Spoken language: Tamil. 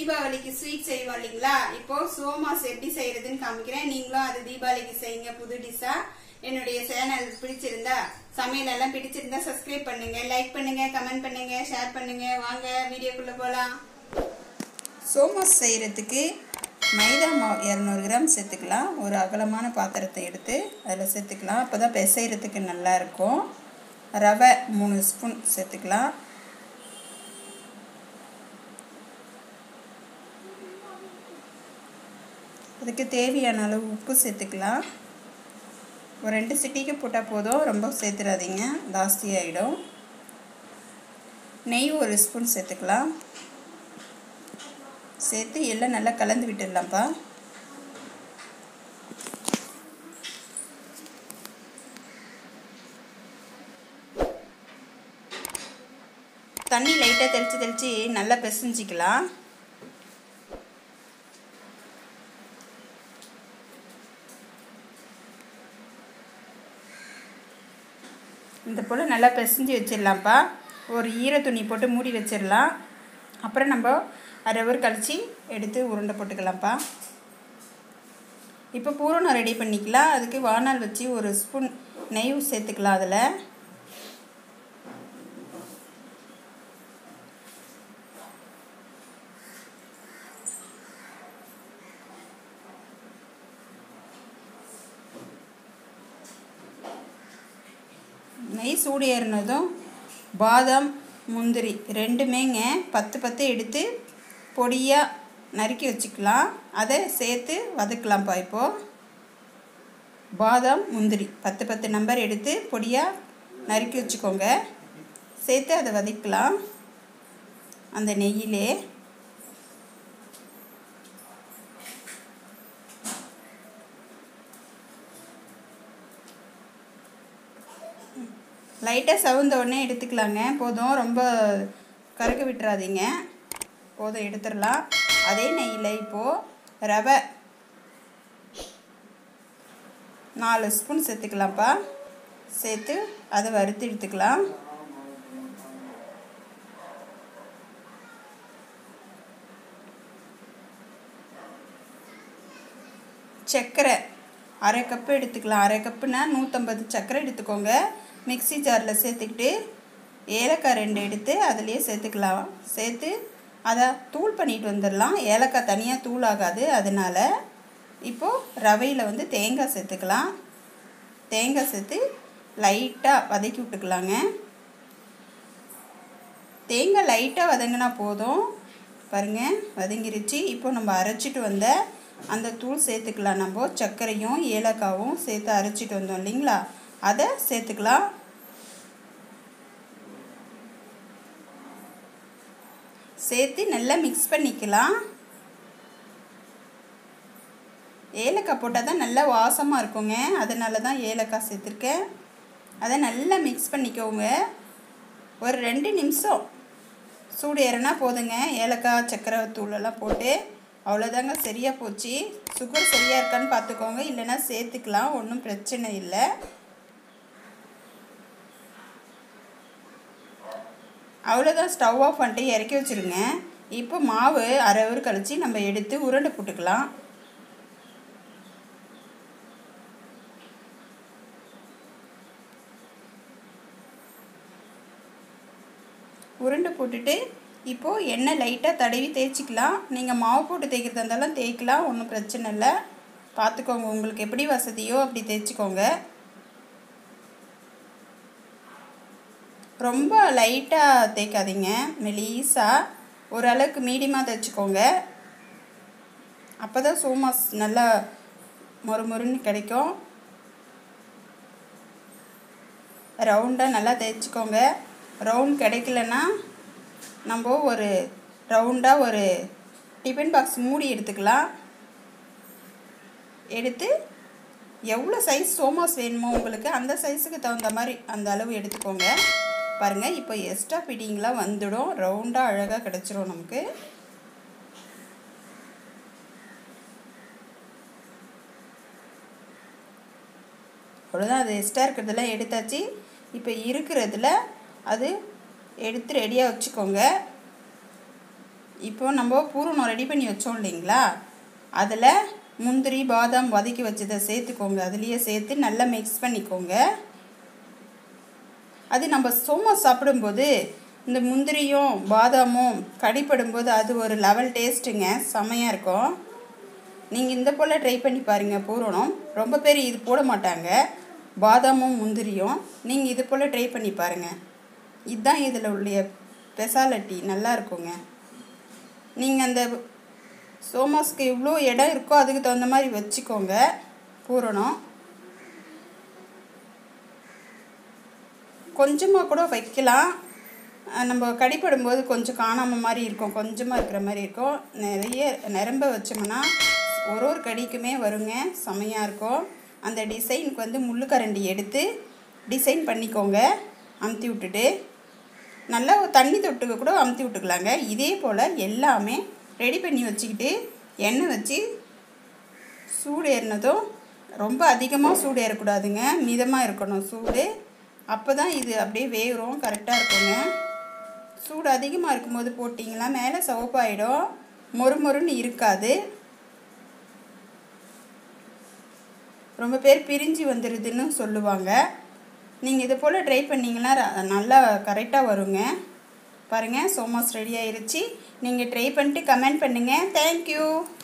தீபாவளிக்கு ஸ்வீட் செய்வோம் இல்லைங்களா இப்போ சோமாஸ் எப்படி செய்யறதுன்னு காமிக்கிறேன் நீங்களும் அது தீபாவளிக்கு செய்யுங்க புது டிஷ்ஷா என்னுடைய சேனல் பிடிச்சிருந்தா சமையல் எல்லாம் பிடிச்சிருந்தா சப்ஸ்கிரைப் பண்ணுங்க லைக் பண்ணுங்க கமெண்ட் பண்ணுங்க ஷேர் பண்ணுங்க வாங்க வீடியோக்குள்ள போலாம் சோமாஸ் செய்யறதுக்கு மைதா மாவு இரநூறு கிராம் சேர்த்துக்கலாம் ஒரு அகலமான பாத்திரத்தை எடுத்து அதில் சேர்த்துக்கலாம் அப்போ தான் பிசைகிறதுக்கு நல்லா இருக்கும் ரவை மூணு ஸ்பூன் சேர்த்துக்கலாம் அதுக்கு தேவையான அளவு உப்பு சேர்த்துக்கலாம் ஒரு ரெண்டு சிட்டிக்கு போட்டால் போதும் ரொம்ப சேர்த்துடாதீங்க ஜாஸ்தி ஆகிடும் நெய் ஒரு ஸ்பூன் சேர்த்துக்கலாம் சேர்த்து எல்லாம் நல்லா கலந்து விட்டுடலாம்ப்பா தண்ணி லைட்டாக தெளித்து தெளித்து நல்லா பிசைஞ்சிக்கலாம் இந்த போல் நல்லா பிசைஞ்சு வச்சிடலாம்ப்பா ஒரு ஈர துணி போட்டு மூடி வச்சிடலாம் அப்புறம் நம்ம அரை ஹவர் கழித்து எடுத்து உருண்டை போட்டுக்கலாம்ப்பா இப்போ பூரணம் ரெடி பண்ணிக்கலாம் அதுக்கு வானால் வச்சு ஒரு ஸ்பூன் நெய் சேர்த்துக்கலாம் அதில் நெய் சூடு ஏறினதும் பாதாம் முந்திரி ரெண்டுமேங்க பத்து பத்து எடுத்து பொடியாக நறுக்கி வச்சுக்கலாம் அதை சேர்த்து வதக்கலாம்ப்பா இப்போது பாதாம் முந்திரி பத்து பத்து நம்பர் எடுத்து பொடியாக நறுக்கி வச்சுக்கோங்க சேர்த்து அதை வதக்கலாம் அந்த நெய்யிலே லைட்டாக சவுந்த உடனே எடுத்துக்கலாங்க போதும் ரொம்ப கருக விட்டுறாதீங்க போதும் எடுத்துடலாம் அதே நெய்யில் இப்போது ரவை நாலு ஸ்பூன் சேர்த்துக்கலாம்ப்பா சேர்த்து அதை வறுத்து எடுத்துக்கலாம் சர்க்கரை அரை கப்பு எடுத்துக்கலாம் அரை கப்புனா நூற்றம்பது சர்க்கரை எடுத்துக்கோங்க மிக்சி ஜாரில் சேர்த்துக்கிட்டு ஏலக்காய் ரெண்டு எடுத்து அதுலேயே சேர்த்துக்கலாம் சேர்த்து அதை தூள் பண்ணிட்டு வந்துடலாம் ஏலக்காய் தனியாக தூள் ஆகாது அதனால் இப்போது ரவையில் வந்து தேங்காய் சேர்த்துக்கலாம் தேங்காய் சேர்த்து லைட்டாக வதக்கி விட்டுக்கலாங்க தேங்காய் லைட்டாக வதங்கினா போதும் பாருங்கள் வதங்கிருச்சு இப்போ நம்ம அரைச்சிட்டு வந்த அந்த தூள் சேர்த்துக்கலாம் நம்ம சர்க்கரையும் ஏலக்காவும் சேர்த்து அரைச்சிட்டு வந்தோம் இல்லைங்களா அதை சேர்த்துக்கலாம் சேர்த்து நல்லா மிக்ஸ் பண்ணிக்கலாம் ஏலக்காய் போட்டால் தான் நல்லா வாசமாக இருக்குங்க அதனால தான் ஏலக்காய் சேர்த்துருக்கேன் அதை நல்லா மிக்ஸ் பண்ணிக்கோங்க ஒரு ரெண்டு நிமிஷம் சூடு ஏறினா போதுங்க ஏலக்காய் சக்கரை தூளெல்லாம் போட்டு அவ்வளோதாங்க சரியாக போச்சு சுகர் சரியாக இருக்கான்னு பார்த்துக்கோங்க இல்லைன்னா சேர்த்துக்கலாம் ஒன்றும் பிரச்சனை இல்லை அவ்வளோதான் ஸ்டவ் ஆஃப் பண்ணிட்டு இறக்கி வச்சுருங்க இப்போ மாவு அரை ஹவர் கழித்து நம்ம எடுத்து உருண்டை போட்டுக்கலாம் உருண்டை போட்டுட்டு இப்போது எண்ணெய் லைட்டாக தடவி தேய்ச்சிக்கலாம் நீங்கள் மாவு போட்டு தேய்க்கிறதா இருந்தாலும் தேய்க்கலாம் ஒன்றும் பிரச்சனை இல்லை பார்த்துக்கோங்க உங்களுக்கு எப்படி வசதியோ அப்படி தேய்ச்சிக்கோங்க ரொம்ப லைட்டாக தேய்க்காதீங்க மெலீஸாக ஓரளவுக்கு மீடியமாக தைச்சிக்கோங்க அப்போ தான் சோமாஸ் நல்லா மொறு மொறுன்னு கிடைக்கும் ரவுண்டாக நல்லா தேய்ச்சிக்கோங்க ரவுண்ட் கிடைக்கலன்னா நம்ம ஒரு ரவுண்டாக ஒரு டிஃபன் பாக்ஸ் மூடி எடுத்துக்கலாம் எடுத்து எவ்வளோ சைஸ் சோமாஸ் வேணுமோ உங்களுக்கு அந்த சைஸுக்கு தகுந்த மாதிரி அந்த அளவு எடுத்துக்கோங்க பாருங்கள் இப்போ எக்ஸ்ட்ரா ஃபிட்டிங்லாம் வந்துடும் ரவுண்டாக அழகாக கிடச்சிரும் நமக்கு அவ்வளோதான் அது எக்ஸ்ட்ரா இருக்கிறதெல்லாம் எடுத்தாச்சு இப்போ இருக்கிறதுல அது எடுத்து ரெடியாக வச்சுக்கோங்க இப்போ நம்ம பூரணம் ரெடி பண்ணி வச்சோம் இல்லைங்களா அதில் முந்திரி பாதாம் வதக்கி வச்சதை சேர்த்துக்கோங்க அதுலேயே சேர்த்து நல்லா மிக்ஸ் பண்ணிக்கோங்க அது நம்ம சோமா சாப்பிடும்போது இந்த முந்திரியும் பாதாமும் கடிப்படும்போது அது ஒரு லெவல் டேஸ்ட்டுங்க செமையாக இருக்கும் நீங்கள் இந்த போல் ட்ரை பண்ணி பாருங்கள் பூரணம் ரொம்ப பேர் இது போட மாட்டாங்க பாதாமும் முந்திரியும் நீங்கள் இது போல் ட்ரை பண்ணி பாருங்கள் இதுதான் இதில் உள்ள ஸ்பெஷாலிட்டி நல்லா இருக்குங்க நீங்கள் அந்த சோமாஸ்க்கு எவ்வளோ இடம் இருக்கோ அதுக்கு தகுந்த மாதிரி வச்சுக்கோங்க பூரணம் கொஞ்சமாக கூட வைக்கலாம் நம்ம கடிப்படும்போது கொஞ்சம் காணாமல் மாதிரி இருக்கும் கொஞ்சமாக இருக்கிற மாதிரி இருக்கும் நிறைய நிரம்ப வச்சோம்னா ஒரு ஒரு கடிக்குமே வருங்க செமையாக இருக்கும் அந்த டிசைனுக்கு வந்து முள்ளுக்கரண்டி எடுத்து டிசைன் பண்ணிக்கோங்க அமுத்தி விட்டுட்டு நல்லா தண்ணி தொட்டுக்க கூட அமுத்தி விட்டுக்கலாங்க இதே போல் எல்லாமே ரெடி பண்ணி வச்சுக்கிட்டு எண்ணெய் வச்சு சூடு ஏறினதும் ரொம்ப அதிகமாக சூடு ஏறக்கூடாதுங்க மிதமாக இருக்கணும் சூடு அப்போ தான் இது அப்படியே வேகும் கரெக்டாக இருக்குங்க சூடு அதிகமாக இருக்கும்போது போட்டிங்கன்னா மேலே சிவப்பாயிடும் மொறு மொறுன்னு இருக்காது ரொம்ப பேர் பிரிஞ்சு வந்துடுதுன்னு சொல்லுவாங்க நீங்கள் இது போல் ட்ரை பண்ணிங்கன்னா நல்லா கரெக்டாக வருங்க பாருங்கள் சோமாஸ் ரெடி ஆயிருச்சு நீங்கள் ட்ரை பண்ணிட்டு கமெண்ட் பண்ணுங்கள் தேங்க்யூ